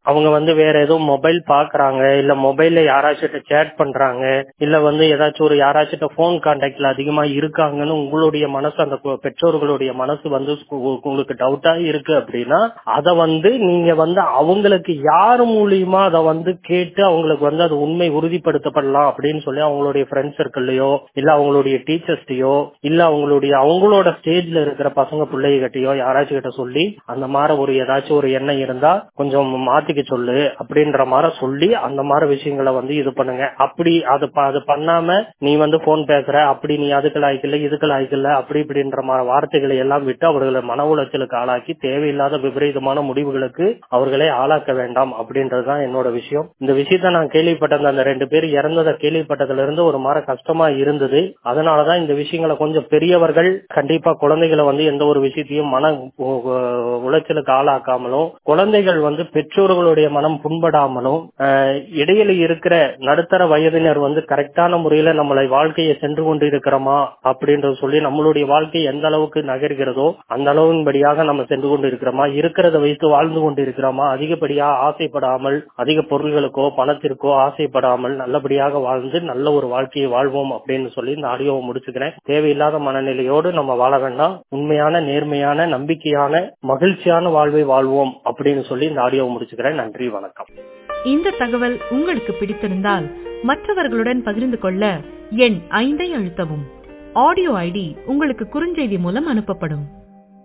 அவங்க வந்து வேற எதுவும் மொபைல் பாக்குறாங்க இல்ல மொபைல்ல யாராச்சும் சேட் பண்றாங்க இல்ல வந்து ஏதாச்சும் ஒரு யாராச்சும் போன் கான்டாக்ட்ல அதிகமா இருக்காங்கன்னு உங்களுடைய மனசு அந்த கு- பெற்றோர்களுடைய மனசு வந்து ஸ்கு- உங்களுக்கு டவுட்டா இருக்கு அப்படின்னா அத வந்து நீங்க வந்து அவங்களுக்கு யார் மூலியமா அதை வந்து கேட்டு அவங்களுக்கு வந்து அது உண்மை உறுதிப்படுத்தப்படலாம் அப்படின்னு சொல்லி அவங்களுடைய ஃப்ரெண்ட்ஸ் சர்க்கிள்லயோ இல்ல அவங்களுடைய டீச்சர்ஸ்டையோ இல்ல அவங்களுடைய அவங்களோட ஸ்டேஜ்ல இருக்கிற பசங்க பிள்ளைகிட்டயோ யாராச்சும் கிட்ட சொல்லி அந்த மாதிரி ஒரு ஏதாச்சும் ஒரு எண்ணம் இருந்தா கொஞ்சம் மாத்திக்க சொல்லு அப்படின்ற மாதிரி சொல்லி அந்த மாதிரி விஷயங்களை வந்து இது பண்ணுங்க அப்படி அது ப- அது பண்ணாம நீ வந்து போன் பேசுற அப்படி நீ அதுக்கு லாய்க்கல இதுக்கு லாய்க்கல அப்படி இப்படின்ற மாதிரி வார்த்தைகளை எல்லாம் விட்டு அவர்களை மன உளைச்சலுக்கு ஆளாக்கி தேவையில்லாத விபரீதமான முடிவுகளுக்கு அவர்களை ஆளாக்க வேண்டாம் அப்படின்றதுதான் என்னோட விஷயம் இந்த விஷயத்த நான் கேள்விப்பட்ட அந்த ரெண்டு பேர் இறந்ததை கேள்விப்பட்டதுல இருந்து ஒரு மாதிரி கஷ்டமா இருந்தது அதனாலதான் இந்த விஷயங்களை கொஞ்சம் பெரியவர்கள் கண்டிப்பா குழந்தைகளை வந்து எந்த ஒரு விஷயத்தையும் மன உ- உ- உளைச்சலுக்கு ஆளாக்காமலும் குழந்தைகள் வந்து பெற்றோர்களுடைய மனம் புண்படாமலும் ஆஹ், இடையில இருக்கிற நடுத்தர வயதினர் வந்து கரெக்டான முறையில நம்மளை வாழ்க்கையை சென்று கொண்டு இருக்கிறோமா அப்படின்றது சொல்லி நம்மளுடைய வாழ்க்கை எந்த அளவுக்கு நகர்கிறதோ அந்த அளவின்படியாக நம்ம சென்று கொண்டு இருக்கிறோமா இருக்கிறத வைத்து வாழ்ந்து கொண்டு இருக்கிறோமா அதிகப்படியா ஆசைப்படாமல் அதிக பொருள்களுக்கோ பணத்திற்கோ ஆசைப்படாமல் நல்லபடியாக வாழ்ந்து நல்ல ஒரு வாழ்க்கையை வாழ்வோம் அப்படின்னு சொல்லி இந்த ஆடியோவை முடிச்சுக்கிறேன் தேவையில்லாத மனநிலையோடு நம்ம வாழ வேண்டாம் உண்மையான நேர்மையான நம்பிக்கையான மகிழ்ச்சியான வாழ்வை வாழ்வோம் அப்படின்னு சொல்லி இந்த ஆடியோவை முடிச்சுக்கிறேன் நன்றி வணக்கம் இந்த தகவல் உங்களுக்கு பிடித்திருந்தால் மற்றவர்களுடன் பகிர்ந்து கொள்ள எண் ஐந்தை அழுத்தவும் ஆடியோ ஐடி உங்களுக்கு குறுஞ்செய்தி மூலம் அனுப்பப்படும்